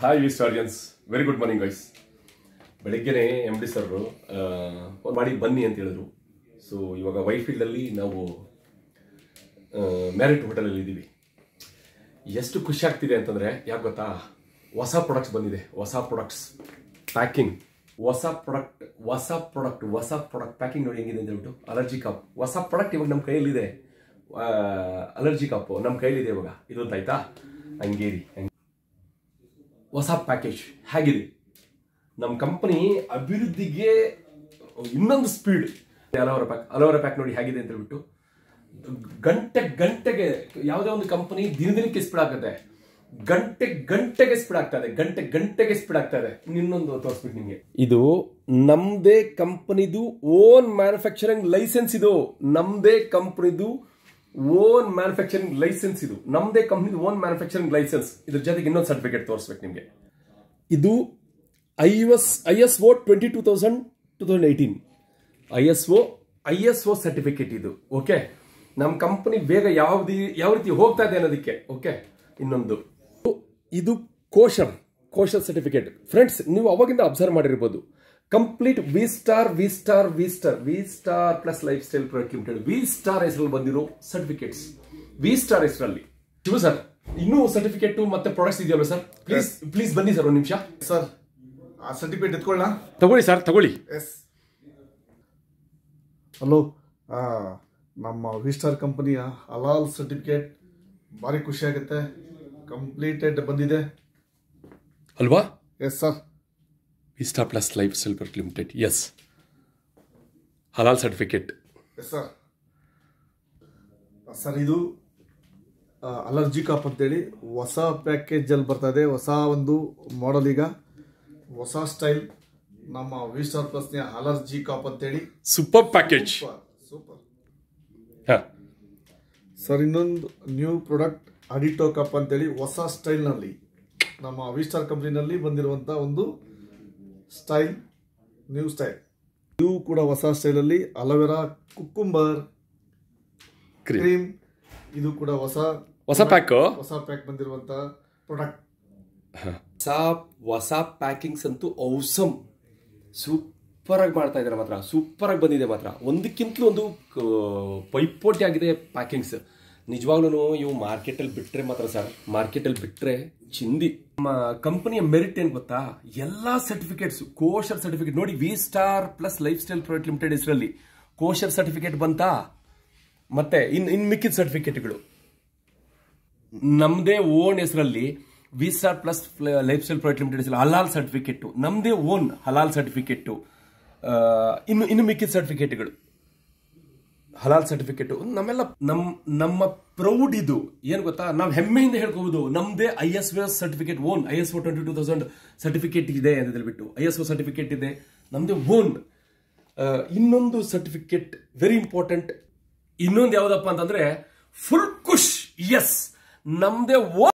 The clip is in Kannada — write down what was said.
ಹಾಯ್ ವಿಸ್ audience very good morning guys ಬೆಳಗ್ಗೆನೆ ಎಮ್ ಡಿ ಸರ್ ಮಾಡಿ ಬನ್ನಿ ಅಂತ ಹೇಳಿದ್ರು ಸೊ ಇವಾಗ ವೈಫೀಲ್ಡಲ್ಲಿ ನಾವು ಮ್ಯಾರಿಟ್ ಹೋಟೆಲಲ್ಲಿ ಇದ್ದೀವಿ ಎಷ್ಟು ಖುಷಿ ಆಗ್ತಿದೆ ಅಂತಂದ್ರೆ ಯಾಕೆ ಗೊತ್ತಾ ಹೊಸ ಪ್ರಾಡಕ್ಟ್ಸ್ ಬಂದಿದೆ ಹೊಸ ಪ್ರಾಡಕ್ಟ್ಸ್ ಪ್ಯಾಕಿಂಗ್ ಹೊಸ ಪ್ರಾಡಕ್ಟ್ ಹೊಸ ಪ್ರಾಡಕ್ಟ್ ಹೊಸ ಪ್ರಾಡಕ್ಟ್ ಪ್ಯಾಕಿಂಗ್ ನೋಡಿ ಹೆಂಗಿದೆ ಅಂತ ಹೇಳ್ಬಿಟ್ಟು ಅಲರ್ಜಿ ಕಾಪ್ ಹೊಸ ಪ್ರಾಡಕ್ಟ್ ಇವಾಗ ನಮ್ಮ ಕೈಯಲ್ಲಿದೆ ಅಲರ್ಜಿ ಕಾಪ್ ನಮ್ಮ ಕೈಲಿದೆ ಇವಾಗ ಇದು ಆಯ್ತಾ ಹಂಗೇರಿ ಹಂಗೆ ಹೊಸ ಪ್ಯಾಕೇಜ್ ಹೇಗಿದೆ ನಮ್ಮ ಕಂಪನಿ ಅಭಿವೃದ್ಧಿಗೆ ಇನ್ನೊಂದು speed aloe vera pack aloe vera pack ನೋಡಿ ಹೇಗಿದೆ ಅಂತ ಹೇಳ್ಬಿಟ್ಟು ಗಂಟೆ ಗಂಟೆಗೆ ಯಾವುದೇ ಒಂದು ಕಂಪನಿ ದಿನ ದಿನಕ್ಕೆ ಸ್ಪೀಡ್ ಆಗುತ್ತೆ ಗಂಟೆ ಗಂಟೆಗೆ ಸ್ಪೀಡ್ ಆಗ್ತಾ ಇದೆ ಗಂಟೆ ಗಂಟೆಗೆ ಸ್ಪೀಡ್ ಆಗ್ತಾ ಇದೆ ಇನ್ನೊಂದು ತೋರಿಸ್ಬಿಟ್ಟು ನಿಮಗೆ ಇದು ನಮ್ದೇ ಕಂಪನಿದು ಓನ್ ಮ್ಯಾನುಫ್ಯಾಕ್ಚರಿಂಗ್ ಲೈಸೆನ್ಸ್ ಇದು ನಮ್ದೇ ಕಂಪನಿದು ಓನ್ ಮ್ಯಾನುಫ್ಯಾಕ್ಚರಿಂಗ್ ಲೈಸೆನ್ಸ್ ಇದು ನಮ್ದೇ ಕಂಪನಿದು ಓನ್ ಮ್ಯಾನುಫ್ಯಾಕ್ಚರಿಂಗ್ ಲೈಸೆನ್ಸ್ ಇದ್ರ ಜೊತೆಗೆ ಇನ್ನೊಂದು ಸರ್ಟಿಫಿಕೇಟ್ ತೋರಿಸ್ಬೇಕು ನಿಮಗೆ ಇದು I S I S O twenty two thousand two thousand eighteen I S O I S O certificate ಇದು ಓಕೆ ನಮ್ಮ ಕಂಪನಿ ಬೇಗ ಯಾವ್ದು ಯಾವ ರೀತಿ ಹೋಗ್ತಾ ಇದೆ ಅನ್ನೋದಕ್ಕೆ ಓಕೆ ಇನ್ನೊಂದು ಇದು ಕೋಶರ್ ಕೋಶರ್ ಸರ್ಟಿಫಿಕೇಟ್ ಫ್ರೆಂಡ್ಸ್ ನೀವು ಅವಾಗಿಂದ ಅಬ್ಸರ್ವ್ ಮಾಡಿರ್ಬೋದು complete V star V star V star V star plus life style product limited V star ಹೆಸರಲ್ಲಿ ಬಂದಿರೋ ಸರ್ಟಿಫಿಕೇಟ್ಸ್ ವಿ ಸ್ಟಾರ್ ಹೆಸರಲ್ಲಿ ಶಿವ ಸರ್ ಇನ್ನೂ ಸರ್ಟಿಫಿಕೇಟ್ ಮತ್ತೆ ಪ್ರಾಡಕ್ಟ್ಸ್ ಇದೆಯಲ್ಲ ಸರ್ ಪ್ಲೀಸ್ ಪ್ಲೀಸ್ ಬನ್ನಿ ಸರ್ ಒಂದು ನಿಮಿಷ ಸರ್ ಆ ಸರ್ಟಿಫಿಕೇಟ್ ಎತ್ಕೊಳ್ಳ ತಗೊಳ್ಳಿ ಸರ್ ತಗೊಳ್ಳಿ ಎಸ್ ಹಲೋ ನಮ್ಮ ವಿಸ್ಟಾರ್ ಕಂಪನಿಯ ಹಲಾಲ್ ಸರ್ಟಿಫಿಕೇಟ್ ಭಾರಿ ಖುಷಿ ಆಗುತ್ತೆ ಕಂಪ್ಲೀಟೆಡ್ ಬಂದಿದೆ ಅಲ್ವಾ yes sir Vista plus life style product limited yes halal certificate yes sir sir ಇದು ಅಲರ್ಜಿ ಕಾಪ್ ಅಂತೇಳಿ ಹೊಸ ಪ್ಯಾಕೇಜಲ್ಲಿ ಬರ್ತಾ ಇದೆ ಹೊಸ ಒಂದು ಮಾಡೆಲ್ ಈಗ ಹೊಸ ಸ್ಟೈಲ್ ನಮ್ಮ ವಿಸ್ಟಾರ್ ಪ್ಲಸ್ನ ಅಲರ್ಜಿ ಕಾಪ್ ಅಂತೇಳಿ ಸೂಪರ್ ಪ್ಯಾಕೇಜ್ ಸೂಪರ್ ಸೂಪರ್ ಹಾಂ ಸರ್ ಇನ್ನೊಂದು ನ್ಯೂ ಪ್ರಾಡಕ್ಟ್ ಅಡಿಟೋ ಕಪ್ ಅಂತೇಳಿ ಹೊಸ ಸ್ಟೈಲ್ನಲ್ಲಿ ನಮ್ಮ ವಿಸ್ಟಾರ್ ಕಂಪ್ನಿನಲ್ಲಿ ಬಂದಿರುವಂಥ ಒಂದು ಸ್ಟೈಲ್ ನ್ಯೂ ಸ್ಟೈಲ್ ಇವು ಕೂಡ ಹೊಸ ಸ್ಟೈಲಲ್ಲಿ ಅಲೋವೆರಾ ಕುಕ್ಕುಂಬರ್ ಕ್ರೀಮ್ ಇದು ಕೂಡ ಹೊಸ ಹೊಸ ಪ್ಯಾಕ್ ಹೊಸ ಪ್ಯಾಕ್ ಬಂದಿರುವಂಥ ಪ್ರಾಡಕ್ಟ್ ಹೊಸ ಹೊಸ ಪ್ಯಾಕಿಂಗ್ಸ್ ಅಂತೂ ಔಸಮ್ ಸೂಪರ್ ಆಗಿ ಮಾಡ್ತಾ ಇದ್ದಾರೆ ಮಾತ್ರ ಸೂಪರ್ ಆಗಿ ಬಂದಿದೆ ಮಾತ್ರ ಒಂದಕ್ಕಿಂತಲೂ ಒಂದು ಕ- ಪೈಪೋಟಿ ಆಗಿದೆ ಪ್ಯಾಕಿಂಗ್ಸ್ ನಿಜವಾಗ್ಲೂ ಇವು ಮಾರ್ಕೆಟಲ್ಲಿ ಬಿಟ್ರೆ ಮಾತ್ರ ಸರ್ ಮಾರ್ಕೆಟಲ್ಲಿ ಬಿಟ್ರೆ ಚಿಂದಿ ನಮ್ಮ ಕಂಪನಿಯ ಮೆರಿಟ್ ಏನ್ ಗೊತ್ತಾ ಎಲ್ಲಾ ಸರ್ಟಿಫಿಕೇಟ್ಸ್ ಕೋಶರ್ ಸರ್ಟಿಫಿಕೇಟ್ ನೋಡಿ V star plus life style product limited ಹೆಸರಲ್ಲಿ ಕೋಶರ್ ಸರ್ಟಿಫಿಕೇಟ್ ಬಂತಾ ಮತ್ತೆ ಇನ್ ಇನ್ ಮಿಕ್ಕಿದ ಸರ್ಟಿಫಿಕೇಟ್ಗಳು ನಮ್ದೇ ಓನ್ ಹೆಸರಲ್ಲಿ V star plus life style product limited ಹೆಸರಲ್ಲಿ ಹಲಾಲ್ ಸರ್ಟಿಫಿಕೇಟ್ ನಮ್ದೇ ಓನ್ ಹಲಾಲ್ ಸರ್ಟಿಫಿಕೇಟ್ ಇನ್ನು ಇನ್ನು ಮಿಕ್ಕಿದ ಸರ್ಟಿಫಿಕೇಟ್ಗಳು ಹಲಾಲ್ ಸರ್ಟಿಫಿಕೇಟ್ ನಮ್ಮೆಲ್ಲ ನಮ್ ನಮ್ಮ ಪ್ರೌಡ್ ಇದು ಏನ್ ಗೊತ್ತಾ ನಾವು ಹೆಮ್ಮೆಯಿಂದ ಹೇಳ್ಕೋಬಹುದು ನಮ್ದೇ I S S certificate own I S O twenty two thousand certificate ಇದೆ ಅಂತ ಹೇಳ್ಬಿಟ್ಟು ಐ ಎಸ್ ಒ ಸರ್ಟಿಫಿಕೇಟ್ ಇದೆ ನಮ್ದೇ ಓನ್ ಇನ್ನೊಂದು ಸರ್ಟಿಫಿಕೇಟ್ ವೆರಿ ಇಂಪಾರ್ಟೆಂಟ್ ಇನ್ನೊಂದು ಯಾವ್ದಪ್ಪ ಅಂತಂದ್ರೆ ಫುಲ್ ಖುಷ್ ಎಸ್ ನಮ್ದೇ ಓನ್